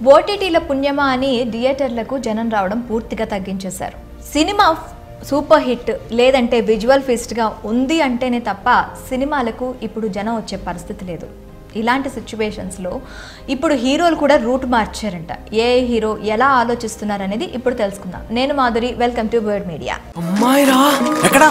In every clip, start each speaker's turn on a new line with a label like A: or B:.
A: ఓటీటీల పుణ్యమా అని థియేటర్లకు జనం రావడం పూర్తిగా తగ్గించేశారు సినిమా సూపర్ హిట్ లేదంటే విజువల్ ఫీస్ట్గా ఉంది అంటేనే తప్ప సినిమాలకు ఇప్పుడు జనం వచ్చే పరిస్థితి లేదు ఇలాంటి సిచ్యువేషన్స్లో ఇప్పుడు హీరోలు కూడా రూట్ మార్చారంట ఏ హీరో ఎలా ఆలోచిస్తున్నారు అనేది ఇప్పుడు తెలుసుకుందాం నేను Madhuri welcome to word media
B: అమ్మాయిరా ఎక్కడా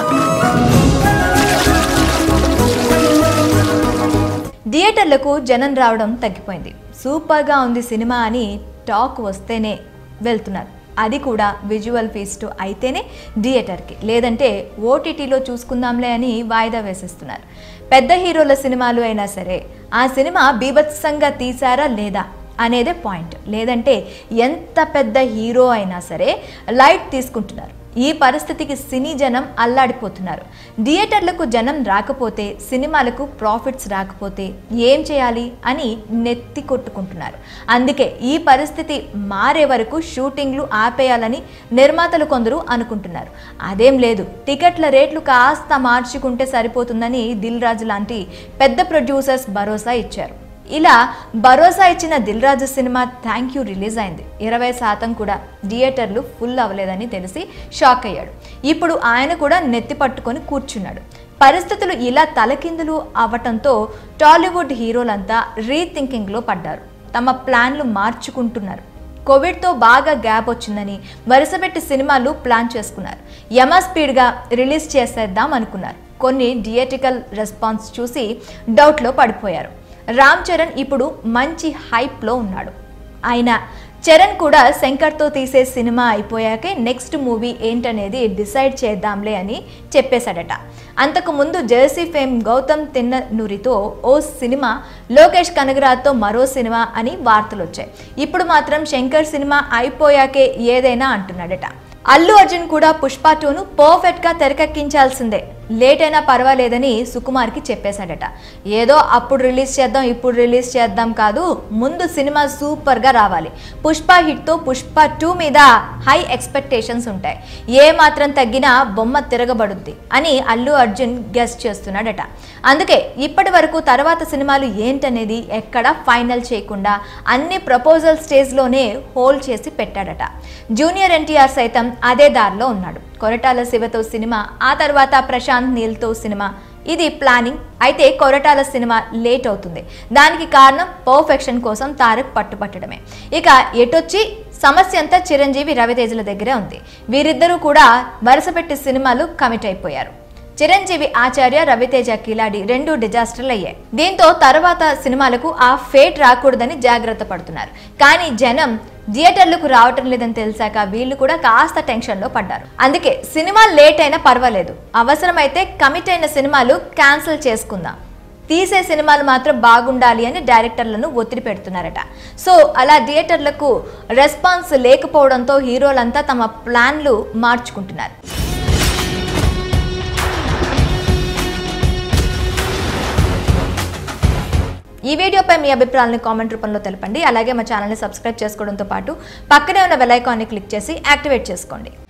A: థియేటర్లకు జనం రావడం తగ్గిపోయింది సూపర్గా ఉంది సినిమా అని టాక్ వస్తేనే వెళ్తున్నారు అది కూడా విజువల్ ఫీస్ట్ అయితేనే థియేటర్కి లేదంటే ఓటీటీలో చూసుకుందాంలే అని వాయిదా వేసేస్తున్నారు పెద్ద హీరోల సినిమాలు అయినా సరే ఆ సినిమా బీభత్సంగా తీసారా లేదా అనేదే పాయింట్ లేదంటే ఎంత పెద్ద హీరో అయినా సరే లైట్ తీసుకుంటున్నారు ఈ పరిస్థితికి సినీ జనం అల్లాడిపోతున్నారు థియేటర్లకు జనం రాకపోతే సినిమాలకు ప్రాఫిట్స్ రాకపోతే ఏం చేయాలి అని నెత్తి కొట్టుకుంటున్నారు అందుకే ఈ పరిస్థితి మారే వరకు షూటింగ్లు ఆపేయాలని నిర్మాతలు కొందరు అనుకుంటున్నారు అదేం లేదు టికెట్ల రేట్లు కాస్త మార్చుకుంటే సరిపోతుందని దిల్ రాజు లాంటి పెద్ద ప్రొడ్యూసర్స్ భరోసా ఇచ్చారు ఇలా భరోసా ఇచ్చిన Dil Raju cinema thank you release అయింది ఇరవై శాతం కూడా థియేటర్లు ఫుల్ అవ్వలేదని తెలిసి షాక్ అయ్యాడు ఇప్పుడు ఆయన కూడా నెత్తి పట్టుకొని కూర్చున్నాడు పరిస్థితులు ఇలా తలకిందులు అవ్వటంతో టాలీవుడ్ హీరోలంతా రీథింకింగ్లో పడ్డారు తమ ప్లాన్లు మార్చుకుంటున్నారు కోవిడ్తో బాగా గ్యాప్ వచ్చిందని వరుసపెట్టి సినిమాలు ప్లాన్ చేసుకున్నారు యమ స్పీడ్గా రిలీజ్ చేసేద్దాం అనుకున్నారు కొన్ని థియేటికల్ రెస్పాన్స్ చూసి డౌట్లో పడిపోయారు రామ్ చరణ్ ఇప్పుడు మంచి హైప్లో ఉన్నాడు ఆయన చరణ్ కూడా శంకర్తో తీసే సినిమా అయిపోయాకే నెక్స్ట్ మూవీ ఏంటనేది డిసైడ్ చేద్దాంలే అని చెప్పేశాడట అంతకు ముందు జెర్సీ ఫేమ్ గౌతమ్ తిన్ననూరితో ఓ సినిమా లోకేష్ కనగరాజ్తో మరో సినిమా అని వార్తలు వచ్చాయి ఇప్పుడు మాత్రం శంకర్ సినిమా అయిపోయాకే ఏదైనా అంటున్నాడట అల్లు అర్జున్ కూడా పుష్ప టూను పర్ఫెక్ట్గా తెరకెక్కించాల్సిందే లేట్ అయినా పర్వాలేదని సుకుమార్కి చెప్పేశాడట ఏదో అప్పుడు రిలీజ్ చేద్దాం ఇప్పుడు రిలీజ్ చేద్దాం కాదు ముందు సినిమా సూపర్గా రావాలి పుష్ప హిట్తో పుష్ప టూ మీద హై ఎక్స్పెక్టేషన్స్ ఉంటాయి ఏ మాత్రం తగ్గినా బొమ్మ తిరగబడుద్ది అని అల్లు అర్జున్ గెస్ట్ చేస్తున్నాడట అందుకే ఇప్పటి వరకు తర్వాత సినిమాలు ఏంటనేది ఎక్కడ ఫైనల్ చేయకుండా అన్ని ప్రపోజల్ స్టేజ్లోనే హోల్డ్ చేసి పెట్టాడట జూనియర్ ఎన్టీఆర్ సైతం అదే దారిలో ఉన్నాడు కొరటాల శివతో సినిమా ఆ తర్వాత ప్రశాంత్ నీల్తో సినిమా ఇది ప్లానింగ్ అయితే కొరటాల సినిమా లేట్ అవుతుంది దానికి కారణం పర్ఫెక్షన్ కోసం తారక్ పట్టుపట్టడమే ఇక ఎటొచ్చి సమస్య అంతా చిరంజీవి రవితేజల దగ్గరే ఉంది వీరిద్దరూ కూడా వరుసపెట్టి సినిమాలు కమిట్ అయిపోయారు చిరంజీవి ఆచార్య రవితేజ కిలాడి రెండు డిజాస్టర్లు అయ్యాయి దీంతో తర్వాత సినిమాలకు ఆ ఫేట్ రాకూడదని జాగ్రత్త పడుతున్నారు కానీ జనం థియేటర్లకు రావటం లేదని తెలిసాక వీళ్ళు కూడా కాస్త టెన్షన్లో పడ్డారు అందుకే సినిమా లేట్ అయినా పర్వాలేదు అవసరమైతే కమిట్ అయిన సినిమాలు క్యాన్సిల్ చేసుకుందాం తీసే సినిమాలు మాత్రం బాగుండాలి అని డైరెక్టర్లను ఒత్తిడి పెడుతున్నారట సో అలా థియేటర్లకు రెస్పాన్స్ లేకపోవడంతో హీరోలంతా తమ ప్లాన్లు మార్చుకుంటున్నారు ఈ వీడియోపై మీ అభిప్రాయాలను కామెంట్ రూపంలో తెలపండి అలాగే మా ఛానల్ని సబ్స్క్రైబ్ చేసుకోవడంతో పాటు పక్కనే ఉన్న బెల్ ఐకాన్ని క్లిక్ చేసి యాక్టివేట్ చేసుకోండి